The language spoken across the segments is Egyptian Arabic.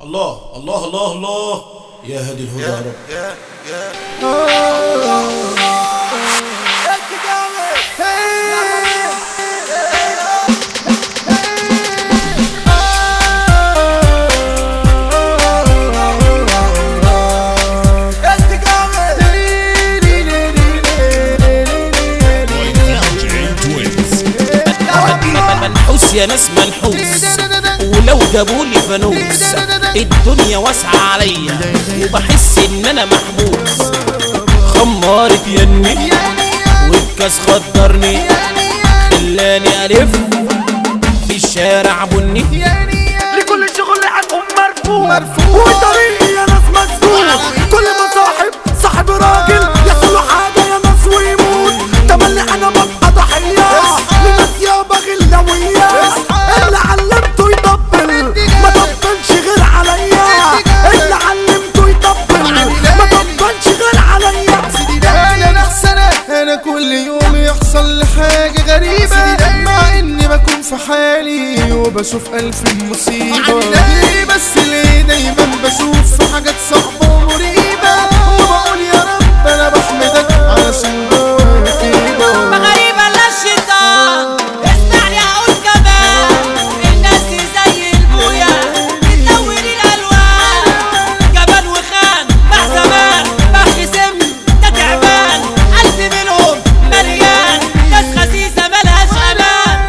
الله الله الله الله يا هادي الهدى يا رب منحوس يا ناس منحوس ولو جابولي فانوس الدنيا واسعة عليا وبحس ان انا محبوس خمارة يني والكاس خدرني خلاني الف في الشارع بني لكل شغل عنهم مرفوع مرفوع وطريقي يا ناس مسدود كل ما صاحب صاحب راجل يحصل له حاجه يا ناس ويموت تملي انا ببقى ضحيه لناس يابا غلاويه اللي علمته يطبل ما طبلش غير عليا اللي علمته يطبل ما طبلش غير عليا انا نفس انا انا كل يوم يحصل لي حاجه غريبه مع اني بكون في حالي وبشوف الف مصيبه ليه بس ليه دايما بشوف في حاجات صعبه ومريبه وبقول يا رب انا بحمدك على سنوات طيبه غريبة لا الشيطان اسمعني هقول كمان الناس زي البويا بتلون الالوان جبان وخان مع زمان بحر سم ده تعبان قلب منهم مليان ناس خسيسة ملهاش امان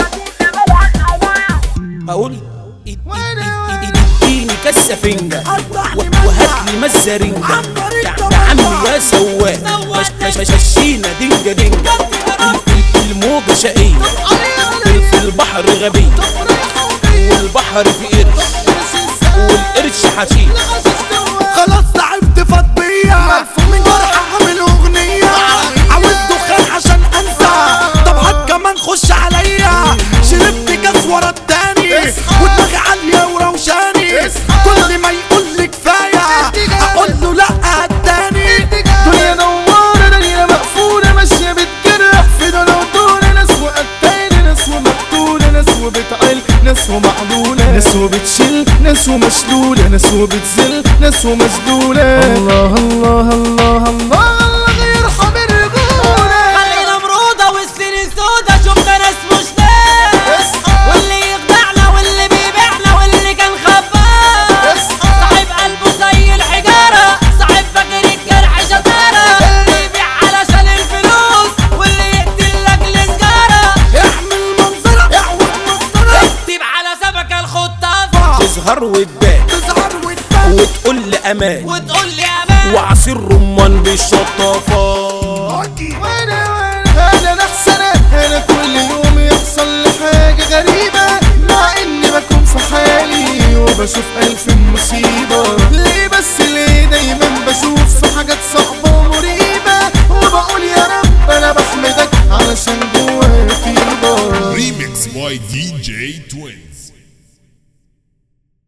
اقول اد- اد- اد- اد- اديني كاسة فنجة و- وهات لي مزارينجا يا عمي يا سواق مش مش مش مشينا دنجة دنجة ال- الموجة شقية في- في البحر غبي والبحر في قرش والقرش حشيش خلاص تعبت فضية من جرح اعمل اغنية عاوز دخان عشان انسى طب هات كمان خش عليا شربت كاس ورا التاني ودماغي عالية وروشاني كل ما يقول لي كفاية اقول له لا هداني دنيا نوارة دنيا مقفولة ماشية بتجرح في دول ودول ناس وقتالة ناس ومقتولة ناس وبتعل ناس ومعلولة ناس وبتشل ناس ومشلولة ناس وبتزل ناس ومسدولة الله الله الله الله الله يرحم الرجولة خلينا مرودة والسنين سودا شفنا ناس مش ناس واللي يخدعنا واللي بيبيعنا واللي كان خباز صاحب قلبه زي الحجارة صاحب فاكر الجرح شطارة اللي يبيع علشان الفلوس واللي يقتل لاجل سجارة احمل منظرة اعوج مسطرة اكتب على سمكة الخطافة تظهر وتبان تزعر وتبان وتقول لي امان وتقول لي امان وعصير رمان بالشطافة وانا وانا انا نحس انا انا كل يوم يحصل لي حاجة غريبة مع اني بكون في حالي وبشوف الف مصيبة ليه بس ليه دايما بشوف في حاجات صعبة